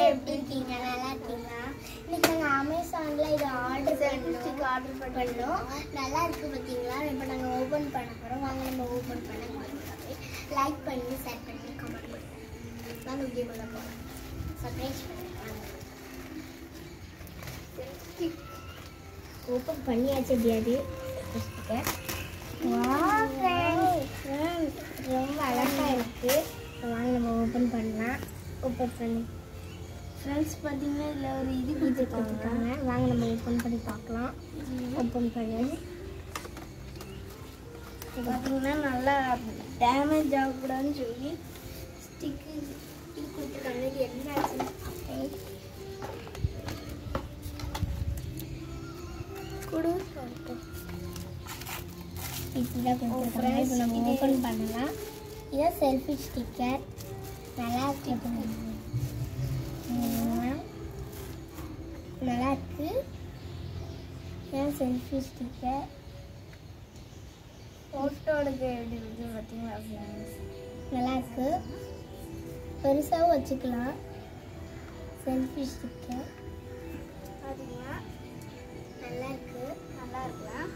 எப்படி இருக்கீங்க நல்லா இருக்கீங்களா இன்னைக்கு நாங்கள் அமேசானில் இது ஆர்டர் பண்ணோம் ஆர்டர் பண்ணோம் நல்லா இருக்கு பார்த்தீங்களா இப்போ நாங்கள் ஓப்பன் பண்ண போகிறோம் வாங்க நம்ம ஓப்பன் பண்ண லைக் பண்ணி ஷேர் பண்ணி கமெண்ட் பண்ணுங்க வாங்க வீடியோக்குள்ள போகலாம் சர்ப்ரைஸ் ஓப்பன் பண்ணியாச்சு எப்படியாது ரொம்ப அழகா இருக்கு வாங்க நம்ம ஓப்பன் பண்ணலாம் ஓப்பன் பண்ணி ஃப்ரெண்ட்ஸ் பார்த்தீங்கன்னா இதில் ஒரு இது இது கொடுத்துருக்காங்க கொடுத்துருக்காங்க வாங்க நம்ம ஓப்பன் பண்ணி பார்க்கலாம் ஓப்பன் பண்ணி பார்த்தீங்கன்னா நல்லா டேமேஜ் ஆகக்கூடாதுன்னு சொல்லி ஸ்டிக்கு இது கொடுத்துருக்காங்க இது என்ன ஆச்சுன்னு பார்ப்போம். கொடு இப்படிதான் கொடுத்துருக்காங்க friends, இப்போ நம்ம இது- ஓப்பன் பண்ணலாம் இதான் செல்ஃபி ஸ்டிக்கர் நல்லா இருக்கு உம், நல்லா இருக்கு இதான் செல்ஃபி ஸ்டிக்கர் ஃபோட்டோ எடுக்க எப்படி இருக்கு பார்த்தீங்களா ஃப்ரெண்ட்ஸ் நல்லா இருக்கு பெருசாகவும் வச்சுக்கலாம் செல்ஃபி ஸ்டிக்கர் பார்த்தீங்கன்னா நல்லா இருக்கு நல்லா இருக்கலாம்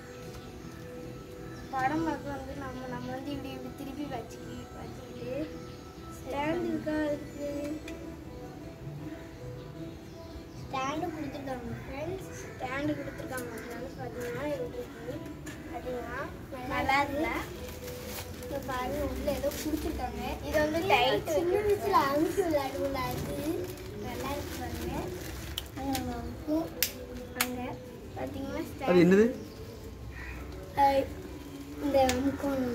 படம் பார்க்க வந்து நம்ம நம்ம வந்து இப்படி இப்படி திருப்பி வச்சுக்கி வச்சுக்கிட்டு ஸ்டாண்ட் இருக்கா இருக்கு ஸ்டாண்டு கொடுத்துருக்காங்க ஃப்ரெண்ட்ஸ் ஸ்டாண்டு கொடுத்துருக்காங்க ஃப்ரெண்ட்ஸ் பார்த்தீங்கன்னா எப்படி இருக்கு பார்த்தீங்கன்னா நல்லா இருக்குல்ல இப்போ பாருங்க உள்ள ஏதோ கொடுத்துருக்காங்க இது வந்து டைட் சின்ன வயசுல அமுக்கி விளையாடுவோம்ல அது நல்லா இருக்கு பாருங்க அங்கே நம்ம அமுக்கும் அங்கே பார்த்தீங்கன்னா அது stand என்னது அஹ் இந்த அமுக்கம்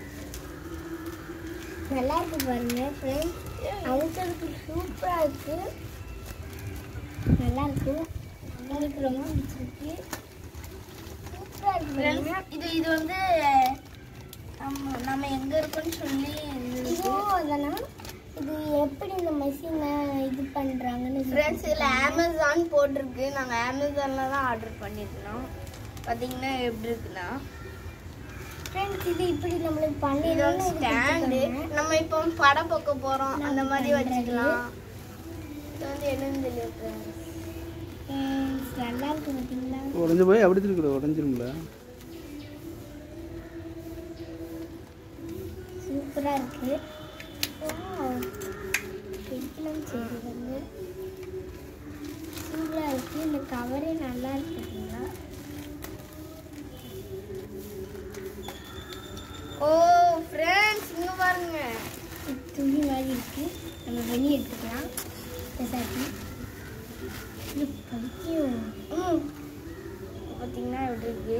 நல்லா இருக்கு பாருங்க ஃப்ரெண்ட்ஸ் அமுக்கிறதுக்கு சூப்பராக இருக்கு நல்லா இருக்கு உங்களுக்கு ரொம்ப பிடிச்சிருக்கு சூப்பராக இருக்கு பாருங்க Friends, இது இது வந்து நம்ம நம்ம எங்க இருக்கோம்னு சொல்லி இதுவும் அதனா இது எப்படி இந்த மெஷினை இது பண்ணுறாங்கன்னு ஃப்ரெண்ட்ஸ் இதில் அமேசான் போட்டிருக்கு நாங்கள் அமேசானில் தான் ஆர்டர் பண்ணியிருந்தோம் பார்த்தீங்கன்னா எப்படி இருக்குன்னா ஃப்ரெண்ட்ஸ் இது இப்படி நம்மளுக்கு பண்ணி இது வந்து ஸ்டாண்டு நம்ம இப்போ படம் பார்க்க போகிறோம் அந்த மாதிரி வச்சுக்கலாம் இது வந்து என்னன்னு தெரியும் நல்லா இருக்கு பார்த்தீங்களா உடஞ்சு போய் அப்படி இருக்குது உடஞ்சிரும்ல சூப்பராக இருக்கு பிடிக்கலாம் சரி வந்து சூப்பராக இருக்கு இந்த கவரே நல்லா இருக்கு பார்த்தீங்களா ஓ ஃப்ரெண்ட்ஸ் இங்கே பாருங்க இது துணி மாதிரி இருக்கு நம்ம வெளியே எடுத்துக்கலாம் பெசாட்டி இது பைத்தியம் ம் பார்த்தீங்கன்னா எப்படி இருக்கு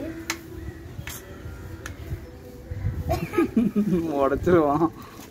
உடச்சிருவான்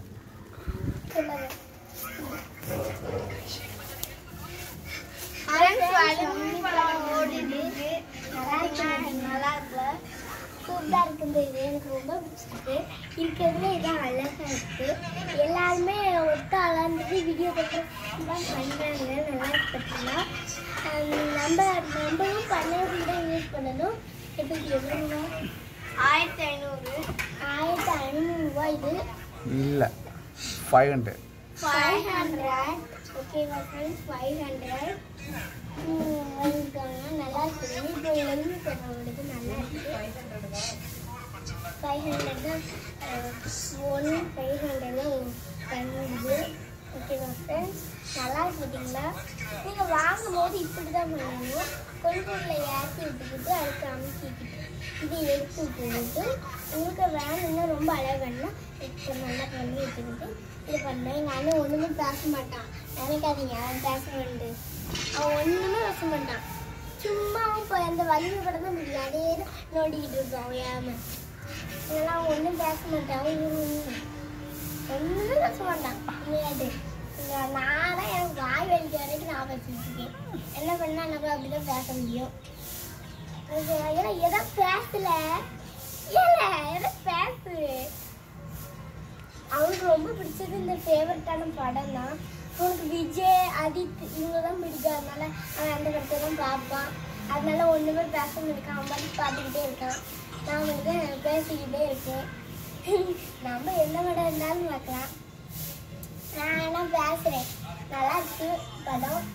ஃப்ரெண்ட்ஸ் வலிமை படம் ஓடிட்டு இருக்கு நல்லா இருக்கு நல்லா இருக்குல்ல சூப்பராக இருக்கு இந்த இது எனக்கு ரொம்ப பிடிச்சிருக்கு இருக்கிறதுல இதான் அழகாக இருக்கு எல்லாருமே ஒத்த அழகாக வீடியோ தான் பண்ணுறாங்க நல்லா இருக்கு பார்த்தீங்கன்னா ஹம், நம்ம நம்மளும் பண்ணி தான் யூஸ் பண்ணணும் எப்படி எவ்வளோங்க ஆயிரத்தி ஐநூறு ஆயிரத்தி ஐநூறுரூவா இது இல்லை ஃபைவ் ஹண்ட்ரட் ஃபைவ் ஹண்ட்ரட் ஓகேவா ஃப்ரெண்ட்ஸ் ஃபைவ் ஹண்ட்ரட் வாங்கிருக்காங்க நல்லா இருக்குது இப்போ எலும்பு பண்ணவங்களுக்கு நல்லா இருக்கு ஃபைவ் ஹண்ட்ரட் தான் ஒன் ஃபைவ் ஹண்ட்ரட் தான் பண்ணுது ஓகேவா ஃப்ரெண்ட்ஸ் நல்லா இருக்கு பார்த்தீங்களா நீங்கள் வாங்கும் போது இப்படி தான் பண்ணணும் கொஞ்சம் இதில் ஏற்றி விட்டுக்கிட்டு அதுக்கு அமுக்கிக்கிட்டு இது எடுத்து விட்டுக்கிட்டு உங்களுக்கு வேணும்னா ரொம்ப அழகானா இப்போ நல்லா பண்ணி வச்சுக்கிட்டு இது பண்ணேன் எங்கள் அண்ணன் ஒன்றுமே பேச மாட்டான் நினைக்காதீங்க அவன் பேச வேண்டு அவன் ஒன்றுமே பேச மாட்டான் சும்மா அவன் இப்போ அந்த வலிமை படம் தான் முடியும் அதே தான் நோண்டிக்கிட்டு இருப்பான் அவன் ஏம இதெல்லாம் அவன் ஒன்றும் பேச மாட்டான் அவன் ஒன்றுமே பேச மாட்டான் உண்மையாட்டு நானே எனக்கு வாய் வலிக்க வரைக்கும் நான் பேசிட்டு இருக்கேன் என்ன பண்ணா நம்ம அப்படிதான் பேச முடியும் அது ஏன்னா எதோ பேசல ஏல எதோ பேசு அவனுக்கு ரொம்ப பிடிச்சது இந்த ஃபேவரட்டான படம் தான் அவனுக்கு விஜய் அஜித் இவங்க தான் பிடிக்கும் அதனால அவன் அந்த படத்தை தான் பார்ப்பான் அதனால ஒன்றுமே பேச இருக்கான் அவன் பாட்டு பார்த்துக்கிட்டே இருக்கான் நான் வந்து பேசிக்கிட்டே இருக்கேன் நம்ம என்ன படம் இருந்தாலும் பார்க்கலாம் நான் ஆனால் பேசுகிறேன் நல்லா இருக்கு படம்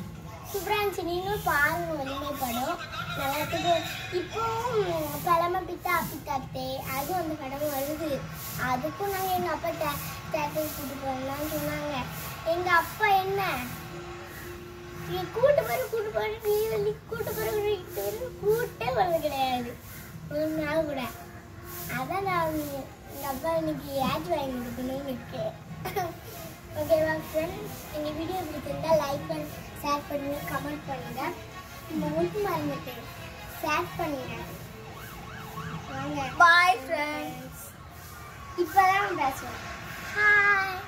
சூப்பராக இருந்துச்சு நீங்களும் பாருங்க வலிமை படம் நல்லத்துக்கு இப்போ பழம பித்தா பித்தாத்தே அதுவும் அந்த படம் வருது அதுக்கும் நாங்கள் எங்கள் அப்பா தே தேட்டருக்கு கூட்டு போகலாம்னு சொன்னாங்க எங்கள் அப்பா என்ன நீ கூட்டு போற கூட்டு போற நீ வந்து கூட்டு போற கூட்டு போற கூட்டே வரது கிடையாது ஒரு நாள் கூட அதான் நான் எங்கள் அப்பா இன்னைக்கு ஆட் வாங்கி கொடுக்கணும்னு இருக்கேன் ஓகேவா ஃப்ரெண்ட்ஸ் இந்த வீடியோ பிடிச்சிருந்தா லைக் பண்ணி ஷேர் பண்ணுங்க கமெண்ட் பண்ணுங்க உங்களுக்கு மறந்துட்டு ஷேர் பண்ணுங்க வாங்க பாய் ஃப்ரெண்ட்ஸ் இப்போதான் பேசுவோம் ஹாய்